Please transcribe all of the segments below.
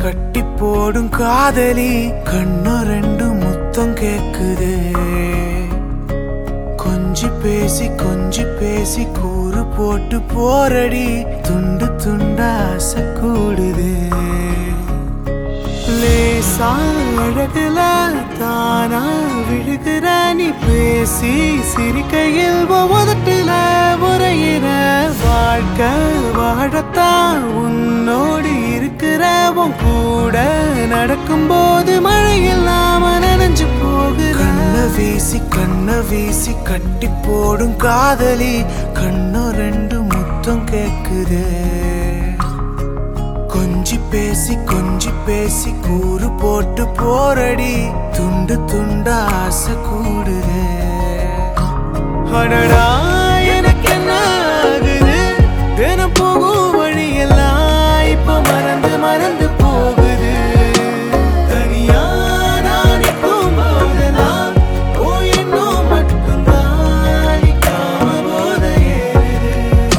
கட்டி போடும் காதலி கண்ணு ரெண்டு முத்தம் கேக்குது கொஞ்சி பேசி கொஞ்சி பேசி கூறு போட்டு போரடி துண்டு துண்டா ஆசை கூடுது லேசா அழகுல தானா விழுகிற நீ பேசி சிரிக்கையில் உதட்டுல உரையிற வாழ்க்கை வாழத்தான் உன்னோடு இருக்கிற உன் கூட நடக்கும்போது மழையில் நாம நனைஞ்சு போகிற கண்ண வீசி கண்ண வீசி கட்டி போடும் காதலி கண்ணு ரெண்டு முத்தம் கேக்குதே கொஞ்சி பேசி கொஞ்சி பேசி கூறு போட்டு போரடி துண்டு துண்டா ஆசை கூடுதே அடடா எனக்கு என்ன ஆகுது தினம் போகும் வழியெல்லாம் இப்ப மறந்து மறந்து போகுது தனியா நான் நிற்கும் போதெல்லாம் ஓ இன்னும் மட்டும்தான் நிற்காம போத ஏறுது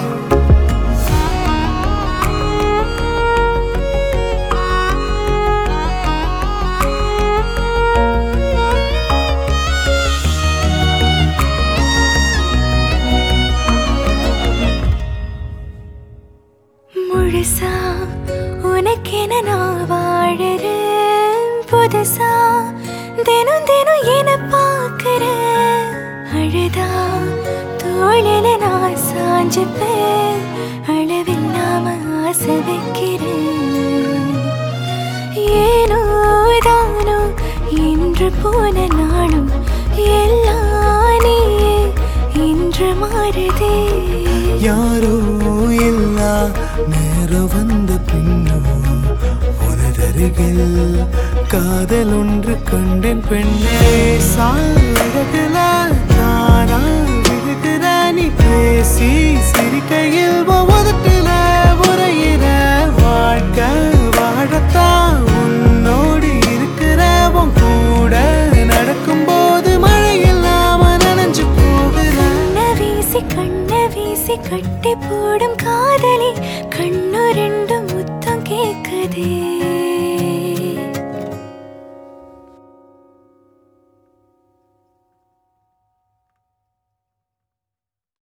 முழுசா உனக்கென நான் வாழறேன் புதுசா தினம் தினம் என பார்க்கிறேன் அழுதா தோழில நான் சாஞ்சுப்பேன் அளவில்லாம ஆசை வைக்கிறேன் ஏனோ தானோ இன்று போன நாளும் எல்லாம் நீயே இன்று மாறுதே யாரோ இல்ல நேரம் வந்த பின்னோ உனதருகில் காதல் ஒன்று கண்டேன் பெண்ணே சாழகுல நானா விழுகிற நீ பேசி சிரிக்கையில் உதட்டுல உரையிற வாழ்க்கை வாழத்தான் உன்னோடு இருக்கிற உன் கூட நடக்கும்போது மழையில் நாம நனைஞ்சு போகிற கண்ண வீசி கண்ண வீசி கட்டி போடும் காதலி கண்ணு ரெண்டு முத்தம் கேக்குதே